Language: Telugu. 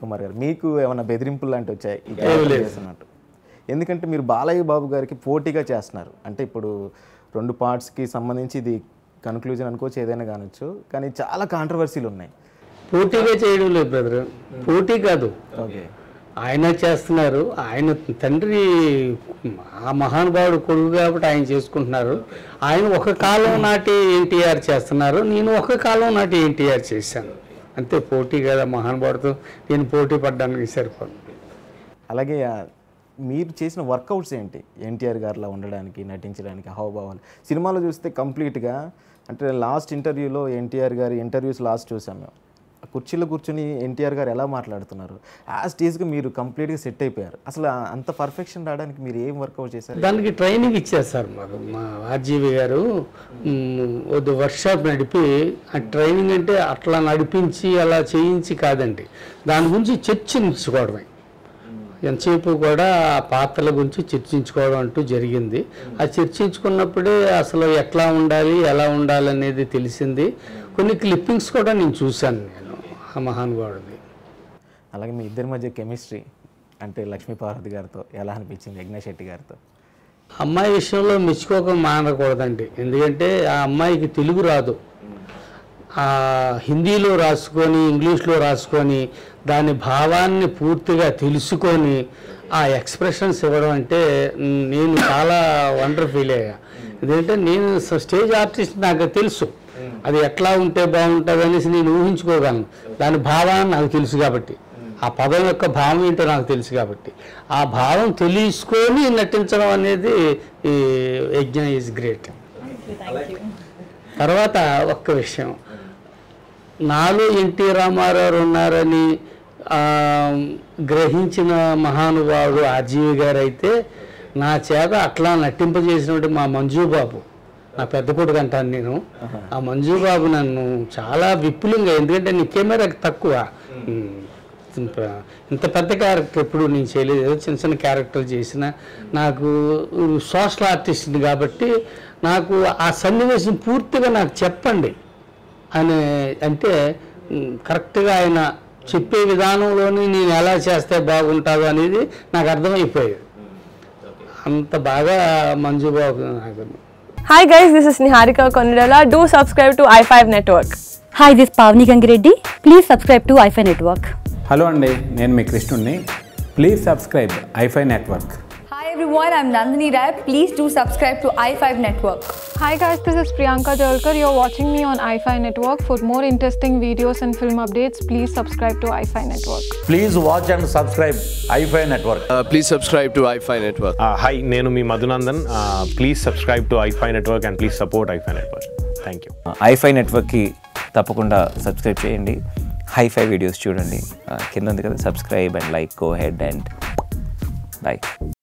కుమార్ గారు మీకు ఏమైనా బెదిరింపులు లాంటివి వచ్చాయి ఈ క్యారెక్టర్ చేస్తున్నట్టు ఎందుకంటే మీరు బాలయ్య బాబు గారికి పోటీగా చేస్తున్నారు అంటే ఇప్పుడు రెండు పార్ట్స్కి సంబంధించి ఇది కన్క్లూజన్ అనుకోవచ్చు ఏదైనా కానొచ్చు కానీ చాలా కాంట్రవర్సీలు ఉన్నాయి పోటీగా చేయడం లేదు బ్రదర్ పోటీ కాదు ఓకే ఆయన చేస్తున్నారు ఆయన తండ్రి ఆ మహానుభావుడు కొడుకు కాబట్టి ఆయన చేసుకుంటున్నారు ఆయన ఒక కాలం నాటి ఎన్టీఆర్ చేస్తున్నారు నేను ఒక కాలం నాటి ఎన్టీఆర్ చేశాను అంతే పోటీ కదా మహానుభావుడితో నేను పోటీ పడ్డానికి సరిపోదు అలాగే ఆ, మీరు చేసిన వర్కౌట్స్ ఏంటి ఎన్టీఆర్ గారిలా ఉండడానికి నటించడానికి హావభావాలు సినిమాలో చూస్తే కంప్లీట్గా అంటే లాస్ట్ ఇంటర్వ్యూలో ఎన్టీఆర్ గారి ఇంటర్వ్యూస్ లాస్ట్ చూసాం మేము ఆ కుర్చీలో కూర్చొని ఎన్టీఆర్ గారు ఎలా మాట్లాడుతున్నారు ఆ స్టేజ్కి మీరు కంప్లీట్గా సెట్ అయిపోయారు అసలు ఆ- అంత పర్ఫెక్షన్ రావడానికి మీరు ఏం వర్కౌట్ చేశారు దానికి ట్రైనింగ్ ఇచ్చారు సార్ మాకు మా ఆర్జీవి గారు మ్, వర్క్షాప్ నడిపి ఆ ట్రైనింగ్ అంటే అట్లా నడిపించి అలా చేయించి కాదండి దాని గురించి చర్చించుకోవడమే ఎంతసేపు కూడా ఆ పాత్రల గురించి చర్చించుకోవడం అంటూ జరిగింది ఆ చర్చించుకున్నప్పుడే అసలు ఎట్లా ఉండాలి ఎలా ఉండాలి అనేది తెలిసింది కొన్ని క్లిప్పింగ్స్ కూడా నేను చూశాను నేను ఆ మహానుభావుడిది అలాగే మీ ఇద్దరి మధ్య కెమిస్ట్రీ అంటే లక్ష్మీ పార్వతి గారితో ఎలా అనిపించింది యజ్ఞ శెట్టి గారితో అమ్మాయి విషయంలో మెచ్చుకోక మానకూడదండి ఎందుకంటే ఆ అమ్మాయికి తెలుగు రాదు ఆ హిందీలో రాసుకొని ఇంగ్లీష్లో రాసుకొని దాని భావాన్ని పూర్తిగా తెలుసుకొని ఆ ఎక్స్ప్రెషన్స్ ఇవ్వడం అంటే మ్, నేను చాలా వండర్ ఫీల్ అయ్యా ఎందుకంటే నేను స- స్టేజ్ ఆర్టిస్ట్ నాకు తెలుసు అది ఎట్లా ఉంటే బాగుంటుంది అనేసి నేను ఊహించుకోగలను దాని భావాన్ని నాకు తెలుసు కాబట్టి ఆ పదం యొక్క భావం ఏంటో నాకు తెలుసు కాబట్టి ఆ భావం తెలుసుకొని నటించడం అనేది ఈ యజ్ఞ ఈజ్ గ్రేట్ తర్వాత ఒక్క విషయం నాలో ఎన్టీ రామారావు ఉన్నారని ఆ, గ్రహించిన మహానుభావుడు ఆర్జీవి గారు అయితే నా చేత అట్లా నటింపజేసినటువంటి మా మంజు బాబు నా పెద్ద కొడుకు అంటాను నేను ఆ మంజు బాబు నన్ను చాలా విపులంగా ఎందుకంటే నీ కెమెరా తక్కువ ఉమ్, ఇంత ఇంత పెద్ద క్యారెక్టర్ ఎప్పుడు నేను చేయలేదు ఏదో చిన్న చిన్న క్యారెక్టర్ చేసిన నాకు సోషల్ ఆర్టిస్ట్ని కాబట్టి నాకు ఆ సన్నివేశం పూర్తిగా నాకు చెప్పండి అని అంటే ఉమ్, కరెక్ట్గా ఆయన చెప్పే విధానంలోనే నేను ఎలా చేస్తే బాగుంటుందో అనేది నాకు అర్థమైపోయేది అంత బాగా మంజు బాబు నాకు Hi guys, this is Niharika Konirala. Do subscribe to i5 Network. Hi, this is Pavni Gangireddy. Please subscribe to iFi Network. Hello అండి నేను మీ కృష్ణుణ్ణి please subscribe iFi network Hi everyone, I'm Nandini Rai. Please do subscribe to i5 Network. Hi guys, this is Priyanka Jalkar. You're watching me on iFi Network. For more interesting videos and film updates, please subscribe to iFi Network. Please watch and subscribe iFi Network. Uh, please subscribe to iFi Network. Hi నేను మీ Madhunandan please subscribe to iFi network and please support iFi network thank you iFi నెట్వర్క్కి తప్పకుండా సబ్స్క్రైబ్ చేయండి హైఫై వీడియోస్ చూడండి ఆ, కింద ఉంది కదా subscribe and like go ahead and by